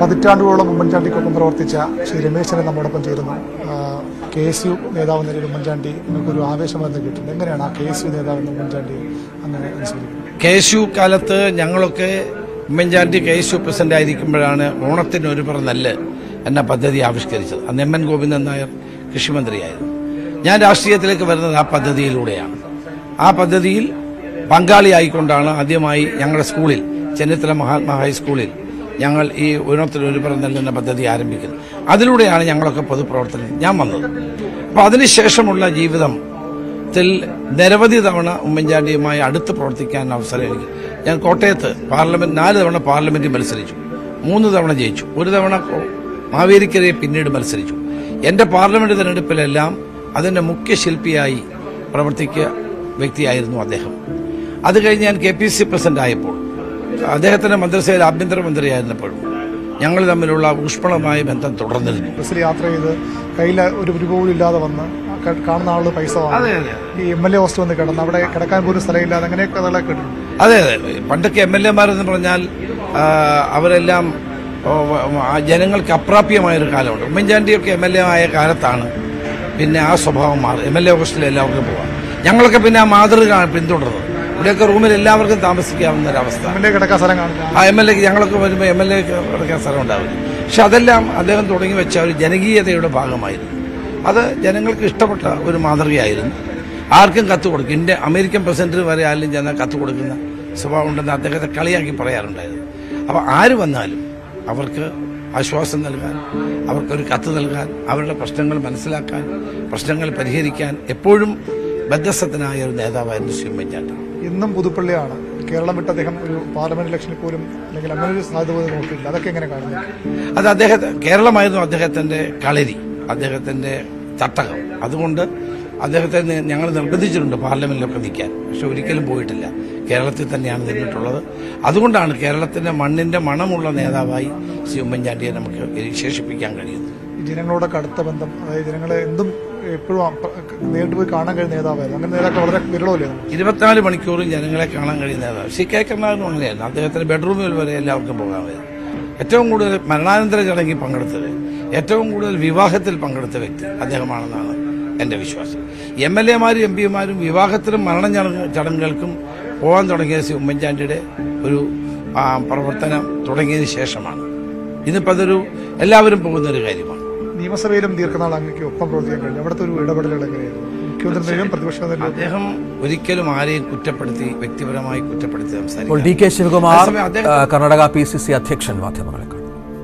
പതിറ്റാണ്ടുകളോളം ഉമ്മൻചാണ്ടിക്കൊപ്പം പ്രവർത്തിച്ച ശ്രീ രമേശനെ നമ്മോടൊപ്പം ചേരുന്നു കെ എസ് യു നേതാവ് നിലയിൽ ഉമ്മൻചാണ്ടി നമുക്കൊരു ആവേശമെന്ന് കിട്ടുന്നത് എങ്ങനെയാണ് ആ കെ എസ് യു നേതാവ് ഉമ്മൻചാണ്ടി അങ്ങനെ അനുസ്മരിക്കുന്നത് കെ എസ് യു കാലത്ത് ഞങ്ങളൊക്കെ Oommen Chandy K S U president ആയിരിക്കുമ്പോഴാണ് ഓണത്തിന് ഒരു പറ നെല്ല് എന്ന പദ്ധതി ആവിഷ്കരിച്ചത് അന്ന് എം എൻ ഗോവിന്ദൻ നായർ കൃഷിമന്ത്രിയായിരുന്നു ഞാൻ രാഷ്ട്രീയത്തിലേക്ക് വരുന്നത് ആ പദ്ധതിയിലൂടെയാണ് ആ പദ്ധതിയിൽ പങ്കാളിയായിക്കൊണ്ടാണ് ആദ്യമായി ഞങ്ങളുടെ സ്കൂളിൽ ചെന്നിത്തല മഹാത്മാ ഹൈസ്കൂളിൽ ഞങ്ങൾ ഈ ഉയർത്തിൽ ഒരു പറ നെല്ല് എന്ന പദ്ധതി ആരംഭിക്കുന്നത് അതിലൂടെയാണ് ഞങ്ങളൊക്കെ പൊതുപ്രവർത്തനം ഞാൻ വന്നത് അപ്പോൾ അതിനുശേഷമുള്ള ജീവിതം ത്തിൽ നിരവധി തവണ ഉമ്മൻചാണ്ടിയുമായി അടുത്ത് പ്രവർത്തിക്കാൻ അവസരം എനിക്ക് ഞാൻ കോട്ടയത്ത് പാർലമെന്റ് നാല് തവണ പാർലമെന്റിൽ മത്സരിച്ചു മൂന്ന് തവണ ജയിച്ചു ഒരു തവണ കോ- മാവേലിക്കരയെ പിന്നീട് മത്സരിച്ചു എന്റെ പാർലമെന്റ് തെരഞ്ഞെടുപ്പിലെല്ലാം അതിന്റെ മുഖ്യ ശില്പിയായി പ്രവർത്തിക്കുക വ്യക്തിയായിരുന്നു അദ്ദേഹം അത് കഴിഞ്ഞ് ഞാൻ കെ പി സി പ്രസിഡന്റ് ആയപ്പോൾ അദ്ദേഹത്തിന്റെ മന്ത്രിസഭയിൽ ആഭ്യന്തരമന്ത്രിയായിരുന്നപ്പോഴും ഞങ്ങൾ തമ്മിലുള്ള ഊഷ്മളമായ ബന്ധം തുടർന്നിരുന്നു ബസ്സിൽ യാത്ര ചെയ്ത് കയ്യിൽ ഒരു രൂപ പോലും ഇല്ലാതെ വന്ന് ക- കാണുന്ന ആളുകൾ പൈസ വാങ്ങും അതെ അതെ ഈ എം എൽ എ ഹോസ്റ്റ് വന്ന് കിടന്ന് അവിടെ കിടക്കാൻ പോലും സ്ഥലമില്ലാതെ അങ്ങനെയൊക്കെ അതെല്ലാം കേട്ടിട്ടുണ്ട് അതെ അതെ പണ്ടൊക്കെ എം എൽ എമാരെന്ന് പറഞ്ഞാൽ ആ, അവരെല്ലാം ഓ, ആ ജനങ്ങൾക്ക് അപ്രാപ്യമായൊരു കാലമുണ്ട് ഉമ്മൻചാണ്ടിയൊക്കെ എം എൽ എ ആയ കാലത്താണ് പിന്നെ ആ സ്വഭാവം മാറി എം എൽ എ ഹോസ്റ്റലിൽ എല്ലാവർക്കും പോകാം ഞങ്ങളൊക്കെ പിന്നെ ആ മാതൃക പിന്തുടർന്നത് ഇവിടെയൊക്കെ റൂമിൽ എല്ലാവർക്കും താമസിക്കാവുന്ന ഒരവസ്ഥ എം എൽ എ കിടക്കാൻ സ്ഥലം കാണില്ല ആ എം എൽ എ ഞങ്ങളൊക്കെ വരുമ്പോൾ എം എൽ എ കിടക്കാൻ സ്ഥലം ഉണ്ടാവില്ല പക്ഷെ അതെല്ലാം അദ്ദേഹം തുടങ്ങി വെച്ച ഒരു ജനകീയതയുടെ ഭാഗമായിരുന്നു അത് ജനങ്ങൾക്ക് ഇഷ്ടപ്പെട്ട ഒരു മാതൃകയായിരുന്നു ആർക്കും കത്ത് കൊടുക്കും ഇന്ത്യ അമേരിക്കൻ പ്രസിഡന്റിന് വരെ ആരും ചെന്നാൽ കത്ത് കൊടുക്കുന്ന സ്വഭാവം ഉണ്ടെന്ന് അദ്ദേഹത്തെ കളിയാക്കി പറയാറുണ്ടായിരുന്നു അപ്പോൾ ആര് വന്നാലും അവർക്ക് ആശ്വാസം നൽകാൻ അവർക്കൊരു കത്ത് നൽകാൻ അവരുടെ പ്രശ്നങ്ങൾ മനസ്സിലാക്കാൻ പ്രശ്നങ്ങൾ പരിഹരിക്കാൻ എപ്പോഴും ബദ്ധസ്ഥനായ ഒരു നേതാവായിരുന്നു ശ്രീ ഉമ്മൻചാണ്ടി ഇന്നും പുതുപ്പള്ളിയാണ് കേരളം വിട്ട് അദ്ദേഹം ഒരു പാർലമെന്റ് ഇലക്ഷനിൽ പോലും അല്ലെങ്കിൽ അങ്ങനെ ഒരു സാധ്യത പോലും നോക്കിയില്ല അതൊക്കെ എങ്ങനെ കാണുന്നത് അത് അദ്ദേഹത്തെ കേരളമായിരുന്നു അദ്ദേഹത്തിന്റെ കളരി അദ്ദേഹത്തിന്റെ തട്ടകം അതുകൊണ്ട് അദ്ദേഹത്തെ നി- ഞങ്ങൾ നിർബന്ധിച്ചിട്ടുണ്ട് പാർലമെന്റിലൊക്കെ നിൽക്കാൻ പക്ഷെ ഒരിക്കലും പോയിട്ടില്ല കേരളത്തിൽ തന്നെയാണ് നിന്നിട്ടുള്ളത് അതുകൊണ്ടാണ് കേരളത്തിന്റെ മണ്ണിന്റെ മണമുള്ള നേതാവായി ശ്രീ ഉമ്മൻചാണ്ടിയെ നമുക്ക് വിശേഷിപ്പിക്കാൻ കഴിയുന്നത് ഈ ജനങ്ങളോടൊക്കെ അടുത്ത ബന്ധം അതായത് ജനങ്ങളെ എന്തും എപ്പോഴും അപ്പ- നേരിട്ട് പോയി കാണാൻ കഴിയുന്ന നേതാവായിരുന്നു അങ്ങനെ നേതാക്കൾ വളരെ വിരളമല്ലേ നമുക്ക് ഇരുപത്തിനാല് മണിക്കൂറും ജനങ്ങളെ കാണാൻ കഴിയുന്ന നേതാവ് ശ്രീ കെ കരുണാകരനും അങ്ങനെയായിരുന്നു അദ്ദേഹത്തിന്റെ ബെഡ്റൂമിൽ വരെ എല്ലാവർക്കും പോകാൻ വരും ഏറ്റവും കൂടുതൽ മരണാനന്തര ചടങ്ങിൽ പങ്കെടുത്തത് ഏറ്റവും കൂടുതൽ വിവാഹത്തിൽ പങ്കെടുത്ത വ്യക്തി അദ്ദേഹമാണെന്നാണ് എന്റെ വിശ്വാസം എം എൽ എമാരും എം പിമാരും വിവാഹത്തിലും മരണ ചടങ്ങ് ചടങ്ങുകൾക്കും പോകാൻ തുടങ്ങിയ ശ്രീ ഉമ്മൻചാണ്ടിയുടെ ഒരു ആ, പ്രവർത്തനം തുടങ്ങിയതിന് ശേഷമാണ് ഇന്നിപ്പോൾ അതൊരു എല്ലാവരും പോകുന്ന ഒരു കാര്യമാണ് നിയമസഭയിലും ദീർഘനാൾ അങ്ങേക്ക് ഒപ്പം പ്രവർത്തിക്കാൻ കഴിഞ്ഞു അവിടുത്തെ ഒരു ഇടപെടലുകൾ എങ്ങനെയായിരുന്നു മുഖ്യമന്ത്രി നിലയിലും പ്രതിപക്ഷ നിലയിലും അദ്ദേഹം ഒരിക്കലും ആരെയും കുറ്റപ്പെടുത്തി വ്യക്തിപരമായി കുറ്റപ്പെടുത്തി ഇപ്പോൾ സംസാരിക്കും ഡി കെ ശിവകുമാർ അതേസമയം അദ്ദേഹം- ആ, കർണാടക പി സി സി അധ്യക്ഷൻ മാധ്യമങ്ങളെ കാണും